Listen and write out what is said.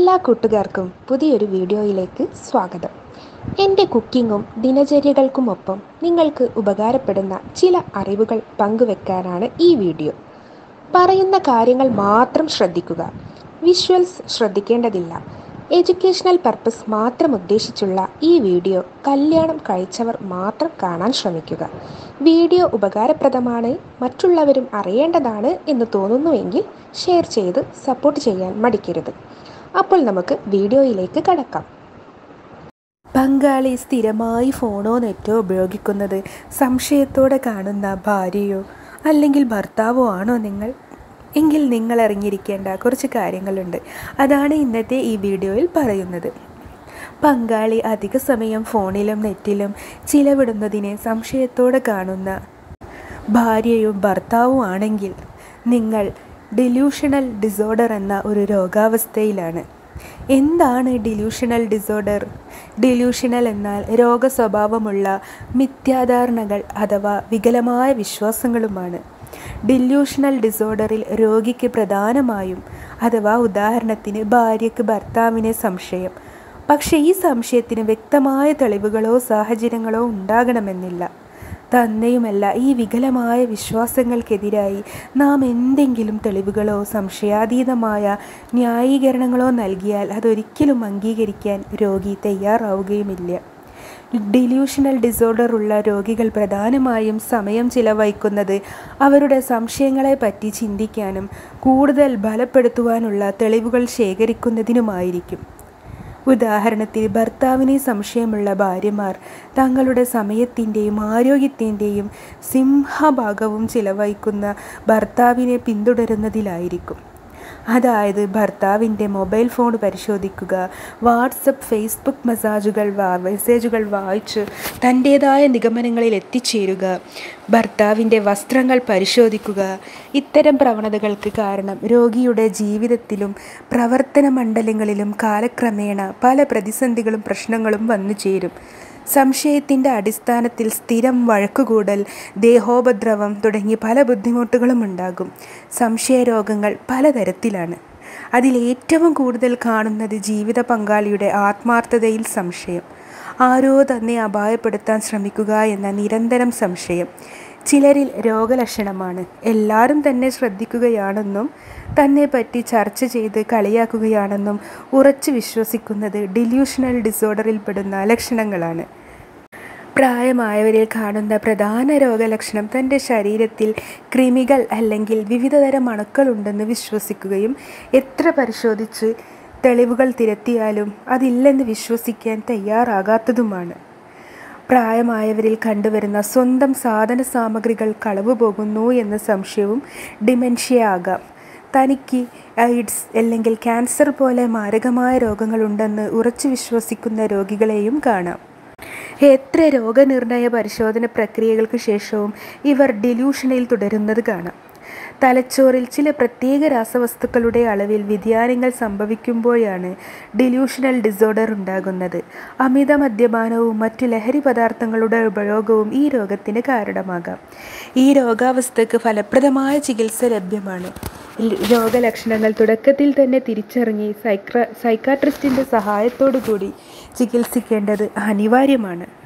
എല്ലാ കൂട്ടുകാർക്കും പുതിയൊരു വീഡിയോയിലേക്ക് സ്വാഗതം എൻ്റെ കുക്കിങ്ങും ദിനചര്യകൾക്കുമൊപ്പം നിങ്ങൾക്ക് ഉപകാരപ്പെടുന്ന ചില അറിവുകൾ പങ്കുവെക്കാനാണ് ഈ വീഡിയോ പറയുന്ന കാര്യങ്ങൾ മാത്രം ശ്രദ്ധിക്കുക വിഷ്വൽസ് ശ്രദ്ധിക്കേണ്ടതില്ല എഡ്യൂക്കേഷണൽ പർപ്പസ് മാത്രം ഉദ്ദേശിച്ചുള്ള ഈ വീഡിയോ കല്യാണം കഴിച്ചവർ മാത്രം കാണാൻ ശ്രമിക്കുക വീഡിയോ ഉപകാരപ്രദമാണ് മറ്റുള്ളവരും അറിയേണ്ടതാണ് എന്ന് തോന്നുന്നുവെങ്കിൽ ഷെയർ ചെയ്ത് സപ്പോർട്ട് ചെയ്യാൻ മടിക്കരുത് അപ്പോൾ നമുക്ക് വീഡിയോയിലേക്ക് കടക്കാം പങ്കാളി സ്ഥിരമായി ഫോണോ നെറ്റോ ഉപയോഗിക്കുന്നത് സംശയത്തോടെ കാണുന്ന ഭാര്യയോ അല്ലെങ്കിൽ ഭർത്താവോ ആണോ നിങ്ങൾ എങ്കിൽ നിങ്ങൾ അറിഞ്ഞിരിക്കേണ്ട കുറച്ച് കാര്യങ്ങളുണ്ട് അതാണ് ഇന്നത്തെ ഈ വീഡിയോയിൽ പറയുന്നത് പങ്കാളി അധിക സമയം ഫോണിലും നെറ്റിലും ചിലവിടുന്നതിനെ സംശയത്തോടെ കാണുന്ന ഭാര്യയും ഭർത്താവും ആണെങ്കിൽ നിങ്ങൾ ഡിലൂഷണൽ ഡിസോർഡർ എന്ന ഒരു രോഗാവസ്ഥയിലാണ് എന്താണ് ഡിലൂഷണൽ ഡിസോർഡർ ഡിലൂഷണൽ എന്നാൽ രോഗസ്വഭാവമുള്ള മിഥ്യാധാരണകൾ അഥവാ വികലമായ വിശ്വാസങ്ങളുമാണ് ഡില്യൂഷണൽ ഡിസോർഡറിൽ രോഗിക്ക് പ്രധാനമായും അഥവാ ഉദാഹരണത്തിന് ഭാര്യയ്ക്ക് ഭർത്താവിനെ സംശയം പക്ഷേ ഈ സംശയത്തിന് വ്യക്തമായ തെളിവുകളോ സാഹചര്യങ്ങളോ ഉണ്ടാകണമെന്നില്ല തന്നെയുമല്ല ഈ വികലമായ വിശ്വാസങ്ങൾക്കെതിരായി നാം എന്തെങ്കിലും തെളിവുകളോ സംശയാതീതമായ ന്യായീകരണങ്ങളോ നൽകിയാൽ അതൊരിക്കലും അംഗീകരിക്കാൻ രോഗി തയ്യാറാവുകയുമില്ല ഡിലൂഷണൽ ഡിസോർഡർ ഉള്ള രോഗികൾ പ്രധാനമായും സമയം ചിലവഴിക്കുന്നത് അവരുടെ സംശയങ്ങളെപ്പറ്റി ചിന്തിക്കാനും കൂടുതൽ ബലപ്പെടുത്തുവാനുള്ള തെളിവുകൾ ശേഖരിക്കുന്നതിനുമായിരിക്കും ഉദാഹരണത്തിന് ഭർത്താവിനെ സംശയമുള്ള ഭാര്യമാർ തങ്ങളുടെ സമയത്തിൻ്റെയും ആരോഗ്യത്തിൻ്റെയും സിംഹഭാഗവും ചിലവഴിക്കുന്ന ഭർത്താവിനെ പിന്തുടരുന്നതിലായിരിക്കും അതായത് ഭർത്താവിൻ്റെ മൊബൈൽ ഫോൺ പരിശോധിക്കുക വാട്സപ്പ് ഫേസ്ബുക്ക് മെസ്സാജുകൾ മെസ്സേജുകൾ വായിച്ച് തൻ്റേതായ നിഗമനങ്ങളിൽ എത്തിച്ചേരുക ഭർത്താവിൻ്റെ വസ്ത്രങ്ങൾ പരിശോധിക്കുക ഇത്തരം പ്രവണതകൾക്ക് കാരണം രോഗിയുടെ ജീവിതത്തിലും പ്രവർത്തന മണ്ഡലങ്ങളിലും കാലക്രമേണ പല പ്രതിസന്ധികളും പ്രശ്നങ്ങളും വന്നു ചേരും സംശയത്തിൻ്റെ അടിസ്ഥാനത്തിൽ സ്ഥിരം വഴക്കുകൂടൽ ദേഹോപദ്രവം തുടങ്ങി പല ബുദ്ധിമുട്ടുകളും ഉണ്ടാകും സംശയരോഗങ്ങൾ പലതരത്തിലാണ് അതിലേറ്റവും കൂടുതൽ കാണുന്നത് ജീവിത പങ്കാളിയുടെ ആത്മാർത്ഥതയിൽ സംശയം ആരോ തന്നെ അപായപ്പെടുത്താൻ ശ്രമിക്കുക എന്ന നിരന്തരം സംശയം ചിലരിൽ രോഗലക്ഷണമാണ് എല്ലാവരും തന്നെ ശ്രദ്ധിക്കുകയാണെന്നും തന്നെ പറ്റി ചർച്ച ചെയ്ത് കളിയാക്കുകയാണെന്നും ഉറച്ചു വിശ്വസിക്കുന്നത് ഡില്യൂഷണൽ ഡിസോർഡറിൽപ്പെടുന്ന ലക്ഷണങ്ങളാണ് പ്രായമായവരിൽ കാണുന്ന പ്രധാന രോഗലക്ഷണം തൻ്റെ ശരീരത്തിൽ കൃമികൾ അല്ലെങ്കിൽ വിവിധതരം അണുക്കളുണ്ടെന്ന് വിശ്വസിക്കുകയും എത്ര പരിശോധിച്ച് തെളിവുകൾ തിരത്തിയാലും അതില്ലെന്ന് വിശ്വസിക്കാൻ തയ്യാറാകാത്തതുമാണ് പ്രായമായവരിൽ കണ്ടുവരുന്ന സ്വന്തം സാധന സാമഗ്രികൾ കളവ് പോകുന്നു എന്ന സംശയവും ഡിമെൻഷ്യ ആകാം തനിക്ക് എയ്ഡ്സ് അല്ലെങ്കിൽ ക്യാൻസർ പോലെ മാരകമായ രോഗങ്ങളുണ്ടെന്ന് ഉറച്ചു വിശ്വസിക്കുന്ന രോഗികളെയും കാണാം എത്ര രോഗനിർണയ പരിശോധന പ്രക്രിയകൾക്ക് ശേഷവും ഇവർ ഡിലൂഷനിൽ തുടരുന്നത് കാണാം തലച്ചോറിൽ ചില പ്രത്യേക രാസവസ്തുക്കളുടെ അളവിൽ വ്യതിയാനങ്ങൾ സംഭവിക്കുമ്പോഴാണ് ഡിലൂഷണൽ ഡിസോർഡർ ഉണ്ടാകുന്നത് അമിത മദ്യപാനവും മറ്റു ലഹരി പദാർത്ഥങ്ങളുടെ ഉപയോഗവും ഈ രോഗത്തിന് കാരണമാകാം ഈ രോഗാവസ്ഥയ്ക്ക് ഫലപ്രദമായ ചികിത്സ ലഭ്യമാണ് രോഗലക്ഷണങ്ങൾ തുടക്കത്തിൽ തന്നെ തിരിച്ചറിഞ്ഞ് സൈക്ര സൈക്കാട്രിസ്റ്റിൻ്റെ സഹായത്തോടു കൂടി ചികിത്സിക്കേണ്ടത് അനിവാര്യമാണ്